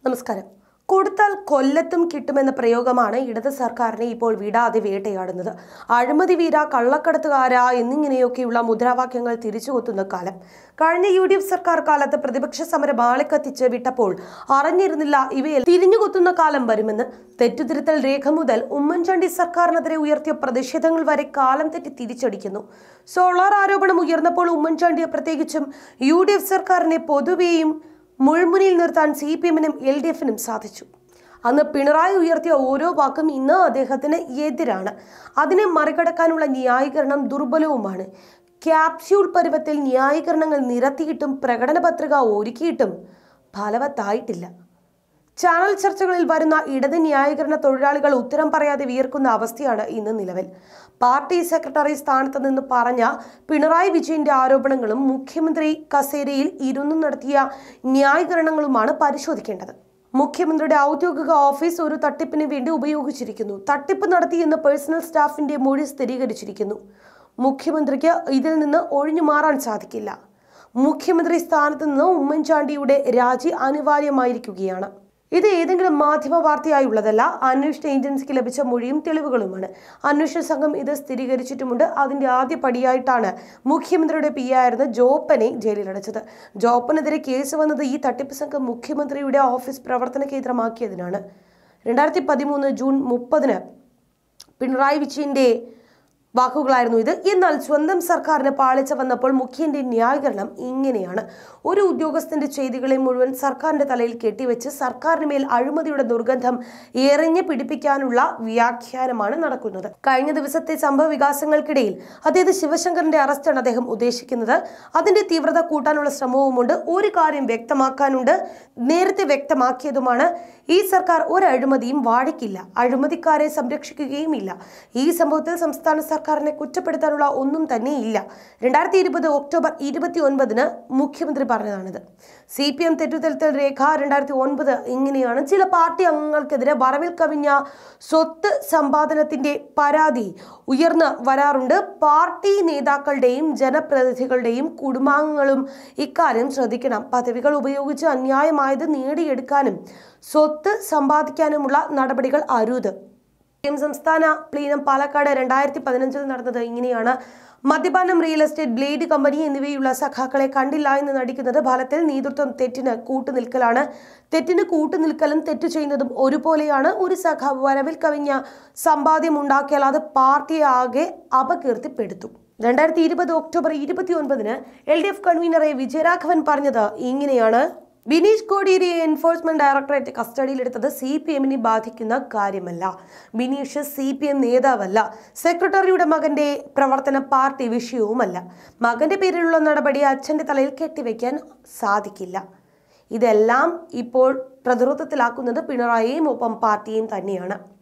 നമസ്കാരം കൊടുത്താൽ കൊല്ലത്തും കിട്ടുമെന്ന പ്രയോഗമാണ് ഇടത് സർക്കാരിനെ ഇപ്പോൾ വിടാതെ വേട്ടയാടുന്നത് അഴിമതി വീര കള്ളക്കടത്തുകാര എന്നിങ്ങനെയൊക്കെയുള്ള മുദ്രാവാക്യങ്ങൾ തിരിച്ചുകൊത്തുന്ന കാലം കഴിഞ്ഞ യു ഡി എഫ് സർക്കാർ കാലത്ത് പ്രതിപക്ഷ സമരം ആളിക്കത്തിച്ച് വിട്ടപ്പോൾ അറിഞ്ഞിരുന്നില്ല ഇവയിൽ തിരിഞ്ഞുകൊത്തുന്ന കാലം വരുമെന്ന് തെറ്റുതിരുത്തൽ രേഖ മുതൽ ഉമ്മൻചാണ്ടി സർക്കാരിനെതിരെ ഉയർത്തിയ പ്രതിഷേധങ്ങൾ വരെ കാലം തെറ്റി തിരിച്ചടിക്കുന്നു സോളാർ ആരോപണം ഉയർന്നപ്പോൾ ഉമ്മൻചാണ്ടിയെ പ്രത്യേകിച്ചും യു ഡി എഫ് സർക്കാരിനെ പൊതുവെയും മുൾമുനിയിൽ നിർത്താൻ സി പി എമ്മിനും എൽ ഡി എഫിനും സാധിച്ചു അന്ന് പിണറായി ഉയർത്തിയ ഓരോ വാക്കും ഇന്ന് അദ്ദേഹത്തിന് എതിരാണ് അതിനെ മറികടക്കാനുള്ള ന്യായീകരണം ദുർബലവുമാണ് ക്യാപ്സ്യൂൾ പരുവത്തിൽ ന്യായീകരണങ്ങൾ നിരത്തിയിട്ടും പ്രകടന പത്രിക ഒരുക്കിയിട്ടും ഫലവത്തായിട്ടില്ല ചാനൽ ചർച്ചകളിൽ വരുന്ന ഇടത് ന്യായീകരണ തൊഴിലാളികൾ ഉത്തരം പറയാതെ വിയർക്കുന്ന അവസ്ഥയാണ് ഇന്ന് നിലവിൽ പാർട്ടി സെക്രട്ടറി സ്ഥാനത്ത് നിന്ന് പറഞ്ഞ പിണറായി വിജയന്റെ ആരോപണങ്ങളും മുഖ്യമന്ത്രി കസേരയിൽ ഇരുന്നു നടത്തിയ ന്യായീകരണങ്ങളുമാണ് പരിശോധിക്കേണ്ടത് മുഖ്യമന്ത്രിയുടെ ഔദ്യോഗിക ഓഫീസ് ഒരു തട്ടിപ്പിന് വേണ്ടി ഉപയോഗിച്ചിരിക്കുന്നു തട്ടിപ്പ് നടത്തിയെന്ന് പേഴ്സണൽ സ്റ്റാഫിന്റെ മൊഴി സ്ഥിരീകരിച്ചിരിക്കുന്നു മുഖ്യമന്ത്രിക്ക് ഇതിൽ നിന്ന് ഒഴിഞ്ഞു മാറാൻ സാധിക്കില്ല മുഖ്യമന്ത്രി സ്ഥാനത്ത് നിന്ന് ഉമ്മൻചാണ്ടിയുടെ രാജി അനിവാര്യമായിരിക്കുകയാണ് ഇത് ഏതെങ്കിലും മാധ്യമ വാർത്തയായുള്ളതല്ല അന്വേഷണ ഏജൻസിക്ക് ലഭിച്ച മൊഴിയും തെളിവുകളുമാണ് അന്വേഷണ സംഘം ഇത് സ്ഥിരീകരിച്ചിട്ടുമുണ്ട് അതിന്റെ ആദ്യ പടിയായിട്ടാണ് മുഖ്യമന്ത്രിയുടെ പി ആയിരുന്ന ജോപ്പനെ ജയിലിലടച്ചത് ജോപ്പനെതിരെ കേസ് വന്നത് ഈ തട്ടിപ്പ് സംഘം മുഖ്യമന്ത്രിയുടെ ഓഫീസ് പ്രവർത്തന കേന്ദ്രമാക്കിയതിനാണ് രണ്ടായിരത്തി പതിമൂന്ന് ജൂൺ മുപ്പതിന് പിണറായി വിജയന്റെ വാക്കുകളായിരുന്നു ഇത് എന്നാൽ സ്വന്തം സർക്കാരിന് പാളിച്ച വന്നപ്പോൾ മുഖ്യന്റെ ന്യായീകരണം ഇങ്ങനെയാണ് ഒരു ഉദ്യോഗസ്ഥന്റെ ചെയ്തികളെ മുഴുവൻ സർക്കാരിന്റെ തലയിൽ കെട്ടിവെച്ച് സർക്കാരിന് മേൽ അഴിമതിയുടെ ദുർഗന്ധം എറിഞ്ഞ് പിടിപ്പിക്കാനുള്ള വ്യാഖ്യാനമാണ് നടക്കുന്നത് കഴിഞ്ഞ ദിവസത്തെ സംഭവ വികാസങ്ങൾക്കിടയിൽ അതായത് ശിവശങ്കറിന്റെ അറസ്റ്റാണ് അദ്ദേഹം ഉദ്ദേശിക്കുന്നത് അതിന്റെ തീവ്രത കൂട്ടാനുള്ള ശ്രമവുമുണ്ട് ഒരു കാര്യം വ്യക്തമാക്കാനുണ്ട് നേരത്തെ വ്യക്തമാക്കിയതുമാണ് ഈ സർക്കാർ ഒരു അഴിമതിയും വാഴിക്കില്ല അഴിമതിക്കാരെ സംരക്ഷിക്കുകയും ഇല്ല ഈ സംഭവത്തിൽ സംസ്ഥാന സർക്കാരിനെ കുറ്റപ്പെടുത്താനുള്ള ഒന്നും തന്നെ ഇല്ല രണ്ടായിരത്തി ഇരുപത് ഒക്ടോബർ ഇരുപത്തി ഒൻപതിന് മുഖ്യമന്ത്രി പറഞ്ഞതാണിത് സി പി എം തെറ്റുതിരുത്തൽ രേഖ രണ്ടായിരത്തി ഒൻപത് ഇങ്ങനെയാണ് ചില പാർട്ടി അംഗങ്ങൾക്കെതിരെ വരവിൽ കവിഞ്ഞ സ്വത്ത് സമ്പാദനത്തിന്റെ പരാതി ഉയർന്നു വരാറുണ്ട് പാർട്ടി നേതാക്കളുടെയും ജനപ്രതിനിധികളുടെയും കുടുംബാംഗങ്ങളും ഇക്കാര്യം ശ്രദ്ധിക്കണം പദവികൾ ഉപയോഗിച്ച് അന്യായമായത് നേടിയെടുക്കാനും സ്വത്ത് സമ്പാദിക്കാനുമുള്ള നടപടികൾ അരുത് എം സംസ്ഥാന പ്ലീനം പാലക്കാട് രണ്ടായിരത്തി പതിനഞ്ചിൽ നടന്നത് ഇങ്ങനെയാണ് മദ്യപാനം റിയൽ എസ്റ്റേറ്റ് ബ്ലേഡ് കമ്പനി എന്നിവയുള്ള സഖാക്കളെ കണ്ടില്ല എന്ന് നടിക്കുന്നത് ഫലത്തിൽ നേതൃത്വം തെറ്റിന് കൂട്ടുനിൽക്കലാണ് തെറ്റിന് കൂട്ടുനിൽക്കലും തെറ്റു ചെയ്യുന്നതും ഒരുപോലെയാണ് ഒരു സഖാവ് വരവിൽ കവിഞ്ഞ സമ്പാദ്യം ഉണ്ടാക്കിയാൽ അത് പാർട്ടിയെ ആകെ അപകീർത്തിപ്പെടുത്തും രണ്ടായിരത്തി ഇരുപത് ഒക്ടോബർ ഇരുപത്തി ഒൻപതിന് എൽ ഡി എഫ് കൺവീനറെ വിജയരാഘവൻ പറഞ്ഞത് ഇങ്ങനെയാണ് ബിനീഷ് കോടിയേരിയെ എൻഫോഴ്സ്മെന്റ് ഡയറക്ടറേറ്റ് കസ്റ്റഡിയിലെടുത്തത് സി പി എമ്മിനെ ബാധിക്കുന്ന കാര്യമല്ല ബിനീഷ് സി പി എം നേതാവല്ല സെക്രട്ടറിയുടെ മകന്റെ പ്രവർത്തന പാർട്ടി വിഷയവുമല്ല മകന്റെ പേരിലുള്ള നടപടി അച്ഛന്റെ തലയിൽ കെട്ടിവെക്കാൻ സാധിക്കില്ല ഇതെല്ലാം ഇപ്പോൾ പ്രതിരോധത്തിലാക്കുന്നത് പിണറായിയും ഒപ്പം പാർട്ടിയും തന്നെയാണ്